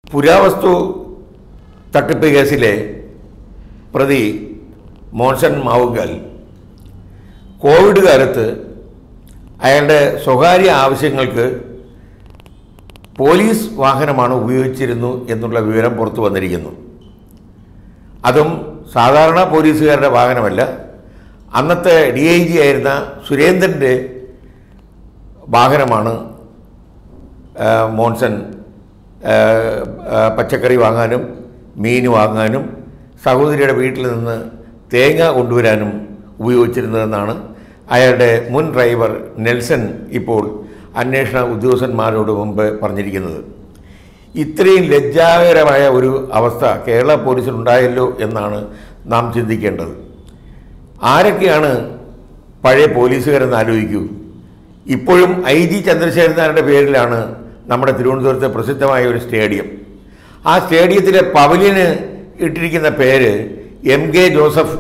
പുരാവസ്തു തട്ടിപ്പ് കേസിലെ പ്രതി മോൻസൺ മാവുങ്കൽ കോവിഡ് കാലത്ത് അയാളുടെ സ്വകാര്യ ആവശ്യങ്ങൾക്ക് പോലീസ് വാഹനമാണ് ഉപയോഗിച്ചിരുന്നു എന്നുള്ള വിവരം പുറത്തു വന്നിരിക്കുന്നു അതും സാധാരണ പോലീസുകാരുടെ വാഹനമല്ല അന്നത്തെ ഡി ഐ ജി ആയിരുന്ന സുരേന്ദ്രൻ്റെ വാഹനമാണ് ആ, മോൻസൺ ആ, ആ, പച്ചക്കറി വാങ്ങാനും മീൻ വാങ്ങാനും സഹോദരിയുടെ വീട്ടിൽ നിന്ന് തേങ്ങ കൊണ്ടുവരാനും ഉപയോഗിച്ചിരുന്നതെന്നാണ് അയാളുടെ മുൻ ഡ്രൈവർ നെൽസൺ ഇപ്പോൾ അന്വേഷണ ഉദ്യോഗസ്ഥന്മാരോട് മുമ്പ് പറഞ്ഞിരിക്കുന്നത് ഇത്രയും ലജ്ജാകരമായ ഒരു അവസ്ഥ കേരള പോലീസിനുണ്ടായല്ലോ എന്നാണ് നാം ചിന്തിക്കേണ്ടത് ആരൊക്കെയാണ് പഴയ പോലീസുകാരെന്ന് ആലോചിക്കൂ ഇപ്പോഴും ഐ ജി ചന്ദ്രശേഖരൻ നായരുടെ പേരിലാണ് നമ്മുടെ തിരുവനന്തപുരത്തെ പ്രസിദ്ധമായ ഒരു സ്റ്റേഡിയം ആ സ്റ്റേഡിയത്തിലെ പവലിയന് ഇട്ടിരിക്കുന്ന പേര് എം കെ ജോസഫ്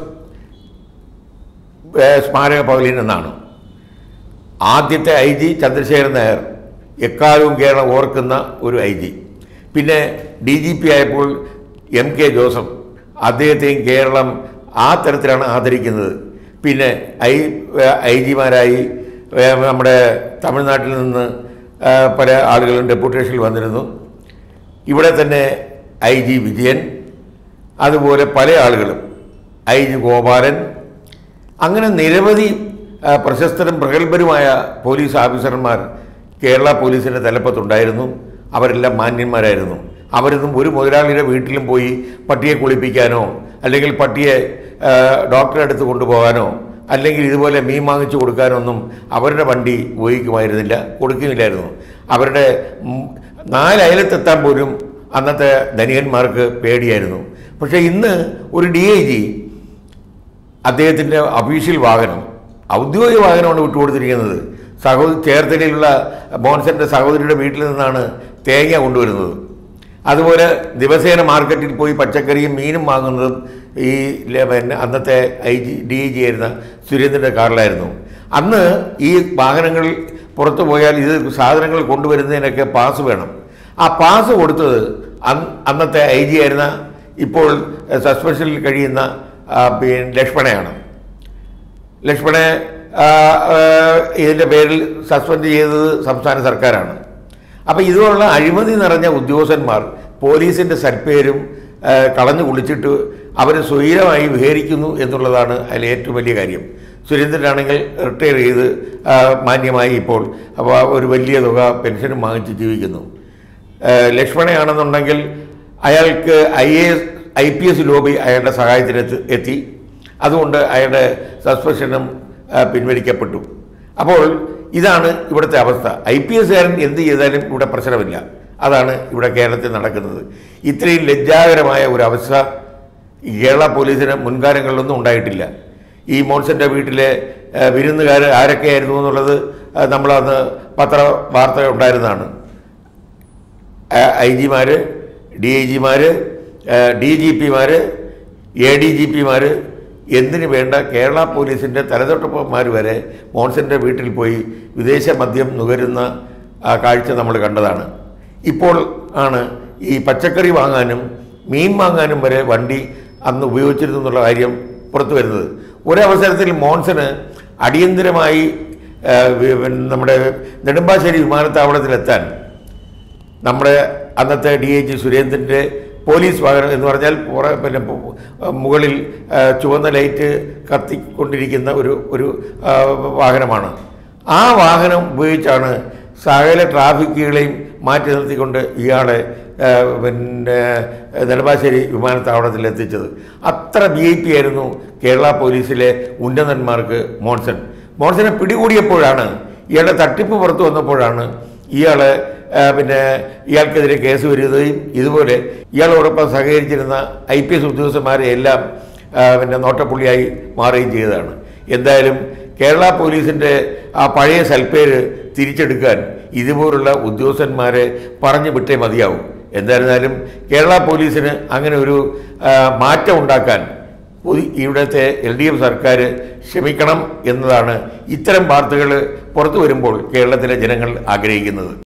ഏഹ്, സ്മാരക പവലിയൻ എന്നാണ് ആദ്യത്തെ ഐ ജി ചന്ദ്രശേഖരൻ നായർ എക്കാലവും കേരളം ഓർക്കുന്ന ഒരു ഐ ജി പിന്നെ ഡി ജി പി ആയപ്പോൾ എം കെ ജോസഫ് അദ്ദേഹത്തെയും കേരളം ആ തരത്തിലാണ് ആദരിക്കുന്നത് പിന്നെ ഐ ഐ ജിമാരായി നമ്മുടെ തമിഴ്നാട്ടിൽ നിന്ന് ആ, പല ആളുകളും ഡെപ്യൂട്ടേഷനിൽ വന്നിരുന്നു ഇവിടെ തന്നെ ഐ ജി വിജയൻ അതുപോലെ പല ആളുകളും ഐ ജി ഗോപാലൻ അങ്ങനെ നിരവധി ആ, പ്രശസ്തരും പ്രഗത്ഭരുമായ പോലീസ് ഓഫീസർമാർ കേരള പോലീസിൻ്റെ തലപ്പത്തുണ്ടായിരുന്നു അവരെല്ലാം മാന്യന്മാരായിരുന്നു അവരൊന്നും ഒരു മുതലാളിയുടെ വീട്ടിലും പോയി പട്ടിയെ കുളിപ്പിക്കാനോ അല്ലെങ്കിൽ പട്ടിയെ ആ, ഡോക്ടറെ അടുത്ത് കൊണ്ടുപോകാനോ അല്ലെങ്കിൽ ഇതുപോലെ മീൻ വാങ്ങിച്ചു കൊടുക്കാനൊന്നും അവരുടെ വണ്ടി ഉപയോഗിക്കുമായിരുന്നില്ല കൊടുക്കുന്നില്ലായിരുന്നു അവരുടെ ഉം, നാലയലത്തെത്താൻ പോലും അന്നത്തെ ധനികന്മാർക്ക് പേടിയായിരുന്നു പക്ഷേ ഇന്ന് ഒരു ഡി ഐ ജി അദ്ദേഹത്തിൻ്റെ ഒഫീഷ്യൽ വാഹനം ഔദ്യോഗിക വാഹനമാണ് വിട്ടുകൊടുത്തിരിക്കുന്നത് സഹോദരി ചേർത്തലയിലുള്ള മോൻസന്റെ സഹോദരിയുടെ വീട്ടിൽ നിന്നാണ് തേങ്ങ കൊണ്ടുവരുന്നത് അതുപോലെ ദിവസേന മാർക്കറ്റിൽ പോയി പച്ചക്കറിയും മീനും വാങ്ങുന്നതും ഈ ല- പിന്നെ അന്നത്തെ I G D I G ആയിരുന്ന സുരേന്ദ്രൻ്റെ കാറിലായിരുന്നു അന്ന് ഈ വാഹനങ്ങൾ പുറത്തു പോയാൽ ഇത് സാധനങ്ങൾ കൊണ്ടുവരുന്നതിനൊക്കെ പാസ് വേണം ആ പാസ് കൊടുത്തത് അന്ന് അന്നത്തെ ഐ ജി ആയിരുന്ന ഇപ്പോൾ സസ്പെൻഷനിൽ കഴിയുന്ന ആ, പിന്നെ ലക്ഷ്മണയാണ് ലക്ഷ്മണെ ആ, ആ, ഇതിൻ്റെ പേരിൽ സസ്പെൻഡ് ചെയ്തത് സംസ്ഥാന സർക്കാരാണ് അപ്പോൾ ഇതുപോലുള്ള അഴിമതി നിറഞ്ഞ ഉദ്യോഗസ്ഥന്മാർ പോലീസിൻ്റെ സൽപ്പേരും ആ, കളഞ്ഞു കുളിച്ചിട്ട് അവർ സ്വൈരമായി വിഹരിക്കുന്നു എന്നുള്ളതാണ് അതിൽ ഏറ്റവും വലിയ കാര്യം സുരേന്ദ്രനാണെങ്കിൽ റിട്ടയർ ചെയ്ത് ആ, മാന്യമായി ഇപ്പോൾ അപ്പോൾ ഒരു വലിയ തുക പെൻഷനും വാങ്ങിച്ച് ജീവിക്കുന്നു ആ, ലക്ഷ്മണയാണെന്നുണ്ടെങ്കിൽ അയാൾക്ക് I A S I P S lobby അയാളുടെ സഹായത്തിന് എത്തി- എത്തി അതുകൊണ്ട് അയാളുടെ സസ്പെൻഷനും ആ, പിൻവലിക്കപ്പെട്ടു അപ്പോൾ ഇതാണ് ഇവിടുത്തെ അവസ്ഥ ഐ പി എസ്സുകാരൻ എന്ത് ചെയ്താലും ഇവിടെ പ്രശ്നമില്ല അതാണ് ഇവിടെ കേരളത്തിൽ നടക്കുന്നത് ഇത്രയും ലജ്ജാകരമായ ഒരു അവസ്ഥ ഈ കേരള പോലീസിന് മുൻകാലങ്ങളിലൊന്നും ഉണ്ടായിട്ടില്ല ഈ മോൺസന്റെ വീട്ടിലെ ആ, വിരുന്നുകാർ ആരൊക്കെയായിരുന്നു എന്നുള്ളത് ആ, നമ്മളന്ന് പത്ര വാർത്ത ഉണ്ടായിരുന്നതാണ് ഐ ജിമാർ ഡി ഐ ജിമാർ ഡി ജി പിമാർ എ ഡി ജി പിമാർ എന്തിനു വേണ്ട കേരള പോലീസിൻ്റെ തലതൊട്ടപ്പന്മാർ വരെ മോൺസന്റെ വീട്ടിൽ പോയി വിദേശ മദ്യം നുകരുന്ന ആ കാഴ്ച നമ്മൾ കണ്ടതാണ് ഇപ്പോൾ ആണ് ഈ പച്ചക്കറി വാങ്ങാനും മീൻ വാങ്ങാനും വരെ വണ്ടി അന്ന് ഉപയോഗിച്ചിരുന്നു എന്നുള്ള കാര്യം പുറത്തു വരുന്നത് ഒരവസരത്തിൽ മോൺസന് അടിയന്തരമായി ആ, വി- പിന്നെ നമ്മുടെ നെടുമ്പാശ്ശേരി വിമാനത്താവളത്തിലെത്താൻ നമ്മുടെ അന്നത്തെ ഡി ഐ ജി സുരേന്ദ്രൻ്റെ പോലീസ് വാഹനം എന്ന് പറഞ്ഞാൽ പുറ പിന്നെ പു- മുകളിൽ ആ, ചുവന്ന ലൈറ്റ് കത്തിക്കൊണ്ടിരിക്കുന്ന ഒരു ഒരു ആ, വാഹനമാണ് ആ വാഹനം ഉപയോഗിച്ചാണ് സകല ട്രാഫിക്കുകളെയും മാറ്റി നിർത്തിക്കൊണ്ട് ഇയാളെ ആ, പിന്നെ നെടുമ്പാശ്ശേരി വിമാനത്താവളത്തിൽ എത്തിച്ചത് അത്ര ബി ഐ പി ആയിരുന്നു കേരള പോലീസിലെ ഉന്നതന്മാർക്ക് മോൺസൺ മോൺസനെ പിടികൂടിയപ്പോഴാണ് ഇയാളുടെ തട്ടിപ്പ് പുറത്തു വന്നപ്പോഴാണ് ഇയാള് ആ, പിന്നെ ഇയാൾക്കെതിരെ കേസ് വരികയും ഇതുപോലെ ഇയാളോടൊപ്പം സഹകരിച്ചിരുന്ന ഐ പി എസ് ഉദ്യോഗസ്ഥന്മാരെ എല്ലാം ആ, പിന്നെ നോട്ടപ്പുള്ളിയായി മാറുകയും ചെയ്തതാണ് എന്തായാലും കേരള പോലീസിൻ്റെ ആ പഴയ സൽപ്പേര് തിരിച്ചെടുക്കാൻ ഇതുപോലുള്ള ഉദ്യോഗസ്ഥന്മാരെ പറഞ്ഞു വിട്ടേ മതിയാവും എന്തായിരുന്നാലും കേരള പോലീസിന് അങ്ങനെ ഒരു ആ, മാറ്റം ഉണ്ടാക്കാൻ പൊതു- ഇവിടുത്തെ എൽ ഡി എഫ് സർക്കാർ ക്ഷമിക്കണം എന്നതാണ് ഇത്തരം വാർത്തകൾ പുറത്തു വരുമ്പോൾ കേരളത്തിലെ ജനങ്ങൾ ആഗ്രഹിക്കുന്നത്